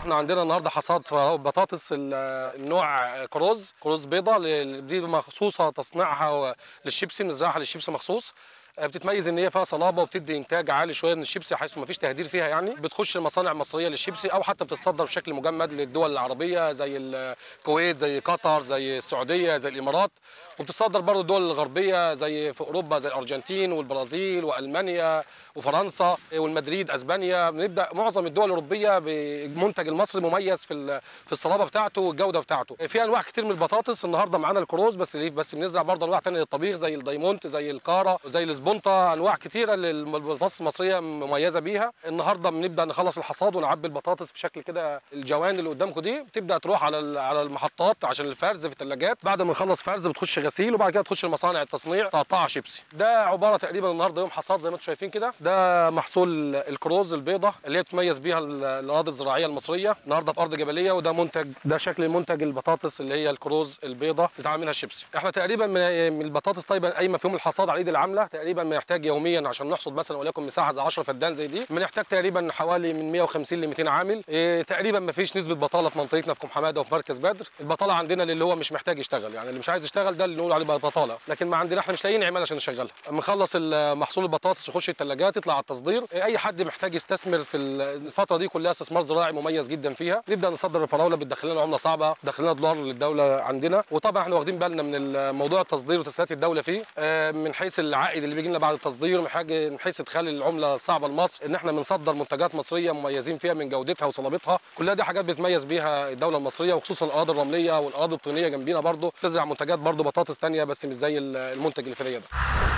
احنا عندنا النهارده حصاد بطاطس ال- النوع كروز كروز بيضه ل- دي مخصوصه تصنيعها للشيبسي بنزرعها للشيبسي مخصوص آه، بتتميز ان هي فيها صلابه وبتدي انتاج عالي شويه من الشيبسي حيث ما فيش تهدير فيها يعني بتخش المصانع المصريه للشيبسي او حتى بتتصدر بشكل مجمد للدول العربيه زي الكويت زي قطر زي السعوديه زي الامارات وبتصدر برضه الدول الغربيه زي في اوروبا زي الارجنتين والبرازيل والمانيا وفرنسا والمدريد اسبانيا بنبدا معظم الدول الاوروبيه بالمنتج المصري مميز في ال- في الصلابه بتاعته والجوده بتاعته في انواع كتير من البطاطس النهارده معانا الكروز بس ليه بس بنزرع برضه انواع ثانيه للطبيخ زي الدايمونت زي الكارا زي السبونتا انواع كتيره للبطاطس المصريه مميزه بيها النهارده بنبدا نخلص الحصاد ونعبي البطاطس في شكل كده الجوان اللي قدامكم دي بتبدا تروح على ال- على المحطات عشان الفرز في الثلاجات بعد ما نخلص فرز بتخش غسيل وبعد كده تخش المصانع التصنيع تقطعها شيبسي ده عباره تقريبا النهارده يوم حصاد زي ما انتم شايفين كده ده محصول الكروز البيضه اللي هي بتميز بيها ال- الاراضي الزراعيه المصريه النهارده في ارض جبليه وده منتج ده شكل منتج البطاطس اللي هي الكروز البيضه بتتعمل منها الشيبسي احنا تقريبا من من البطاطس طيبه قايمه في يوم الحصاد على ايد العامله تقريبا بنحتاج يوميا عشان نحصد مثلا وليكن مساحه زي 10 فدان زي دي بنحتاج تقريبا حوالي من 150 ل 200 عامل إيه تقريبا ما فيش نسبه بطاله في منطقتنا في كوم حماده وفي مركز بدر البطاله عندنا اللي هو مش محتاج يشتغل يعني اللي مش عايز يشتغل ده اللي نقول عليه بقى بطاله لكن ما عندنا احنا مش لاقيين عمال عشان نشغلها بنخلص ال- محصول البطاطس يخش الثلاجات يطلع على التصدير إيه اي حد محتاج يستثمر في الفتره دي كلها استثمار زراعي مميز جدا فيها نبدا نصدر الفراوله بتدخل لنا عمله صعبه بتدخل لنا دولار للدوله عندنا وطبعا احنا واخدين بالنا من موضوع التصدير وتسهيلات الدوله فيه آه، من حيث العائد اللي بيجي لنا بعد التصدير من حاجه من حيث ادخال العمله الصعبه لمصر ان احنا بنصدر منتجات مصريه مميزين فيها من جودتها وصلابتها كلها دي حاجات بتميز بيها الدوله المصريه وخصوصا الاراضي الرمليه والاراضي الطينيه جنبينا برضو تزرع منتجات برضو بطاطس تانية بس مش زي المنتج اللي في الرياض ده